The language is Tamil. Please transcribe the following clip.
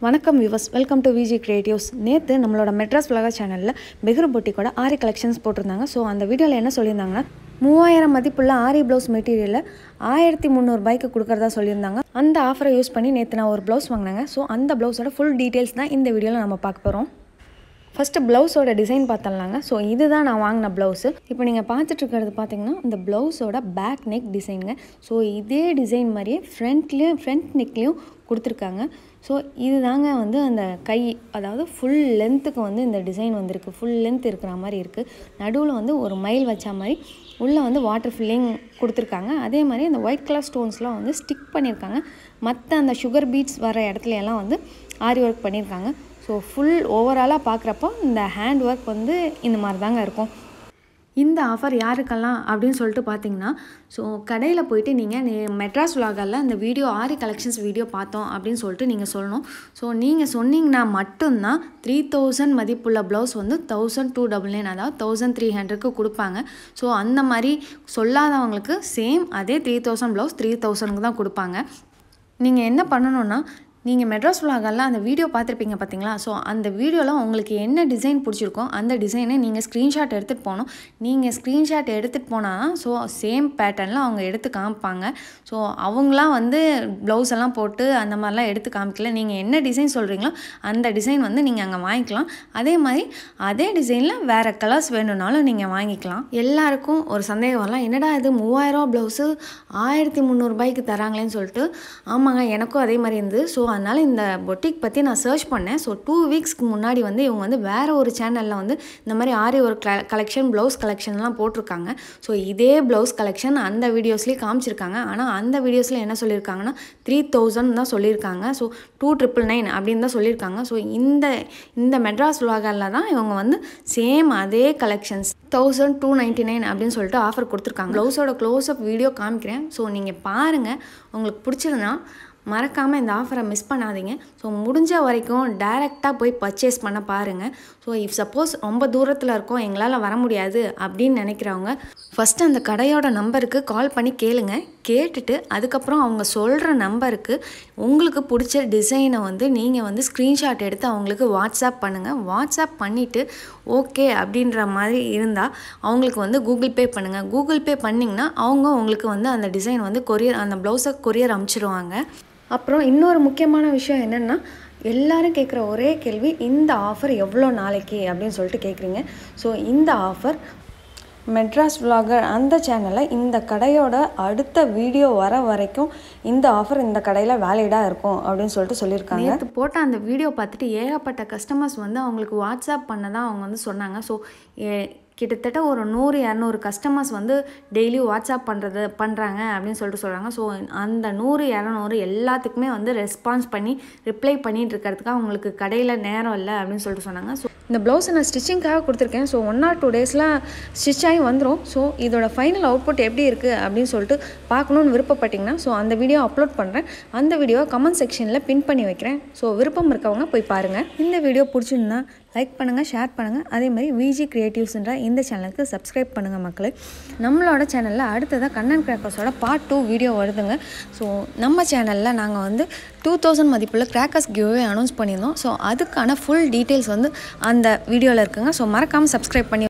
வணக்கம் viewers welcome to Viji creatives நேற்று நம்மளோட மெட்ராஸ் விலாக சேனலில் பெகர் பொட்டிக்கோட ஆரி கலெக்ஷன்ஸ் போட்டிருந்தாங்க ஸோ அந்த வீடியோவில் என்ன சொல்லியிருந்தாங்கன்னா மூவாயிரம் மதிப்புள்ள ஆரி ப்ளவுஸ் மெட்டீரியலில் ஆயிரத்தி முந்நூறுபாய்க்கு கொடுக்குறதா சொல்லியிருந்தாங்க அந்த ஆஃபரை யூஸ் பண்ணி நேற்று நான் ஒரு ப்ளவுஸ் வாங்கினாங்க ஸோ அந்த ப்ளவுஸோட ஃபுல் டீட்டெயில்ஸ் தான் இந்த வீடியோவில் நம்ம பார்க்க போகிறோம் ஃபஸ்ட்டு ப்ளவுஸோட டிசைன் பார்த்தலாங்க ஸோ இதுதான் நான் வாங்கின ப்ளவுஸு இப்போ நீங்கள் பார்த்துட்டு இருக்கிறது பார்த்தீங்கன்னா இந்த ப்ளவுஸோட பேக் நெக் டிசைனுங்க ஸோ இதே டிசைன் மாதிரியே ஃப்ரண்ட்லேயும் ஃப்ரண்ட் நெக்லேயும் கொடுத்துருக்காங்க ஸோ இதுதாங்க வந்து அந்த கை அதாவது ஃபுல் லென்த்துக்கு வந்து இந்த டிசைன் வந்திருக்கு ஃபுல் லென்த் இருக்கிற மாதிரி இருக்குது நடுவில் வந்து ஒரு மைல் வச்ச மாதிரி உள்ளே வந்து வாட்டர் ஃபில்லிங் கொடுத்துருக்காங்க அதே மாதிரி அந்த ஒயிட் கலர் ஸ்டோன்ஸ்லாம் வந்து ஸ்டிக் பண்ணியிருக்காங்க மற்ற அந்த சுகர் பீட்ஸ் வர இடத்துல எல்லாம் வந்து ஆரி ஒர்க் பண்ணியிருக்காங்க ஸோ ஃபுல் ஓவராலாக பார்க்குறப்போ இந்த ஹேண்ட் ஒர்க் வந்து இந்த மாதிரி தாங்க இருக்கும் இந்த ஆஃபர் யாருக்கெல்லாம் அப்படின்னு சொல்லிட்டு பார்த்தீங்கன்னா ஸோ கடையில் போயிட்டு நீங்கள் நே மெட்ராஸ் விலாகரில் அந்த வீடியோ ஆரி கலெக்ஷன்ஸ் வீடியோ பார்த்தோம் அப்படின்னு சொல்லிட்டு நீங்கள் சொல்லணும் ஸோ நீங்கள் சொன்னீங்கன்னா மட்டும்தான் த்ரீ தௌசண்ட் மதிப்புள்ள ப்ளவுஸ் வந்து தௌசண்ட் டூ டபுள் நைன் அதாவது தௌசண்ட் த்ரீ ஹண்ட்ரட்க்கு கொடுப்பாங்க ஸோ அந்த மாதிரி சொல்லாதவங்களுக்கு சேம் அதே த்ரீ தௌசண்ட் ப்ளவுஸ் த்ரீ தௌசண்ட்க்கு தான் கொடுப்பாங்க நீங்கள் என்ன பண்ணணுன்னா நீங்கள் மெட்ராஸ் விலாகெல்லாம் அந்த வீடியோ பார்த்துருப்பீங்க பார்த்தீங்களா ஸோ அந்த வீடியோவில் உங்களுக்கு என்ன டிசைன் பிடிச்சிருக்கோ அந்த டிசைனை நீங்கள் ஸ்க்ரீன்ஷாட் எடுத்துகிட்டு போகணும் நீங்கள் ஸ்க்ரீன்ஷாட் எடுத்துகிட்டு போனால் ஸோ சேம் பேட்டர்னில் அவங்க எடுத்து காமிப்பாங்க ஸோ அவங்களாம் வந்து ப்ளவுஸ் எல்லாம் போட்டு அந்த மாதிரிலாம் எடுத்து காமிக்கல நீங்கள் என்ன டிசைன் சொல்கிறீங்களோ அந்த டிசைன் வந்து நீங்கள் அங்கே வாங்கிக்கலாம் அதே மாதிரி அதே டிசைனில் வேறு கலர்ஸ் வேணும்னாலும் நீங்கள் வாங்கிக்கலாம் எல்லாருக்கும் ஒரு சந்தேகம் வரலாம் என்னடா இது மூவாயிரம் ப்ளவுஸு ஆயிரத்தி முந்நூறுபாய்க்கு தராங்களேன்னு சொல்லிட்டு ஆமாங்க எனக்கும் அதே மாதிரி இருந்தது ஸோ அதனால் இந்த பொட்டிக் பற்றி நான் சர்ச் பண்ணேன் ஸோ டூ வீக்ஸ்க்கு முன்னாடி வந்து இவங்க வந்து வேறு ஒரு சேனலில் வந்து இந்த மாதிரி ஆரி ஒரு கலெக்ஷன் ப்ளவுஸ் கலெக்ஷன்லாம் போட்டிருக்காங்க ஸோ இதே ப்ளவுஸ் கலெக்ஷன் அந்த வீடியோஸ்லேயே காமிச்சிருக்காங்க ஆனால் அந்த வீடியோஸில் என்ன சொல்லியிருக்காங்கன்னா த்ரீ தௌசண்ட் தான் சொல்லியிருக்காங்க ஸோ டூ ட்ரிபிள் நைன் அப்படின்னு தான் சொல்லியிருக்காங்க ஸோ இந்த இந்த மெட்ராஸ் விலாகரில் தான் இவங்க வந்து சேம் அதே collections thousand two ninety nine அப்படின்னு சொல்லிட்டு ஆஃபர் கொடுத்துருக்காங்க ப்ளவுஸோட க்ளோஸ்அப் வீடியோ காமிக்கிறேன் ஸோ நீங்கள் பாருங்கள் உங்களுக்கு பிடிச்சதுன்னா மறக்காமல் இந்த ஆஃபரை மிஸ் பண்ணாதீங்க ஸோ முடிஞ்ச வரைக்கும் டைரெக்டாக போய் பர்ச்சேஸ் பண்ண பாருங்கள் ஸோ இஃப் சப்போஸ் ரொம்ப தூரத்தில் இருக்கோம் எங்களால் வர முடியாது அப்படின்னு நினைக்கிறவங்க ஃபஸ்ட்டு அந்த கடையோட நம்பருக்கு கால் பண்ணி கேளுங்க கேட்டுட்டு அதுக்கப்புறம் அவங்க சொல்கிற நம்பருக்கு உங்களுக்கு பிடிச்ச டிசைனை வந்து நீங்கள் வந்து ஸ்க்ரீன்ஷாட் எடுத்து அவங்களுக்கு வாட்ஸ்அப் பண்ணுங்கள் வாட்ஸ்அப் பண்ணிவிட்டு ஓகே அப்படின்ற மாதிரி இருந்தால் அவங்களுக்கு வந்து கூகுள் பே பண்ணுங்கள் கூகுள் பே பண்ணிங்கன்னா அவங்க உங்களுக்கு வந்து அந்த டிசைன் வந்து கொரியர் அந்த ப்ளவுஸை கொரியர் அமுச்சிடுவாங்க அப்புறம் இன்னொரு முக்கியமான விஷயம் என்னென்னா எல்லாரும் கேட்குற ஒரே கேள்வி இந்த ஆஃபர் எவ்வளோ நாளைக்கு அப்படின்னு சொல்லிட்டு கேட்குறீங்க ஸோ இந்த ஆஃபர் மெட்ராஸ் விலாகர் அந்த சேனலில் இந்த கடையோட அடுத்த வீடியோ வர வரைக்கும் இந்த ஆஃபர் இந்த கடையில் வேலிடாக இருக்கும் அப்படின்னு சொல்லிட்டு சொல்லியிருக்காங்க நேற்று போட்ட அந்த வீடியோ பார்த்துட்டு ஏகப்பட்ட கஸ்டமர்ஸ் வந்து அவங்களுக்கு வாட்ஸ்அப் பண்ண தான் அவங்க வந்து சொன்னாங்க ஸோ கிட்டத்தட்ட ஒரு நூறு இரநூறு கஸ்டமர்ஸ் வந்து டெய்லி வாட்ஸ்அப் பண்ணுறது பண்ணுறாங்க அப்படின்னு சொல்லிட்டு சொல்கிறாங்க ஸோ அந்த நூறு இரநூறு எல்லாத்துக்குமே வந்து ரெஸ்பான்ஸ் பண்ணி ரிப்ளை பண்ணிட்டு இருக்கிறதுக்கு அவங்களுக்கு கடையில் நேரம் இல்லை அப்படின்னு சொல்லிட்டு சொன்னாங்க ஸோ இந்த ப்ளவுஸை நான் ஸ்டிச்சிங்காக கொடுத்துருக்கேன் ஸோ ஒன் ஆர் டூ டேஸில் ஸ்டிச் ஆகி வந்துடும் ஸோ இதோட ஃபைனல் அவுட்புட் எப்படி இருக்குது அப்படின்னு சொல்லிட்டு பார்க்கணுன்னு விருப்பப்பட்டிங்கன்னா ஸோ அந்த வீடியோ அப்லோட் பண்ணுறேன் அந்த வீடியோ கமெண்ட் செக்ஷனில் பின் பண்ணி வைக்கிறேன் ஸோ விருப்பம் இருக்கவங்க போய் பாருங்கள் இந்த வீடியோ பிடிச்சிருந்தா லைக் பண்ணுங்கள் ஷேர் பண்ணுங்கள் அதே மாதிரி விஜி கிரியேட்டிவ்ஸ்ன்ற இந்த சேனலுக்கு சப்ஸ்கிரைப் பண்ணுங்கள் மக்களே நம்மளோட சேனலில் அடுத்ததாக கண்ணன் கிராக்கர்ஸோட பார்ட் டூ வீடியோ வருதுங்க ஸோ நம்ம சேனலில் நாங்கள் வந்து டூ தௌசண்ட் மதிப்புள்ள கிராக்கர்ஸ் கிவ்வே அனௌன்ஸ் பண்ணியிருந்தோம் ஸோ அதுக்கான ஃபுல் டீட்டெயில்ஸ் வந்து அந்த வீடியோவில் இருக்குங்க ஸோ மறக்காமல் சப்ஸ்கிரைப் பண்ணி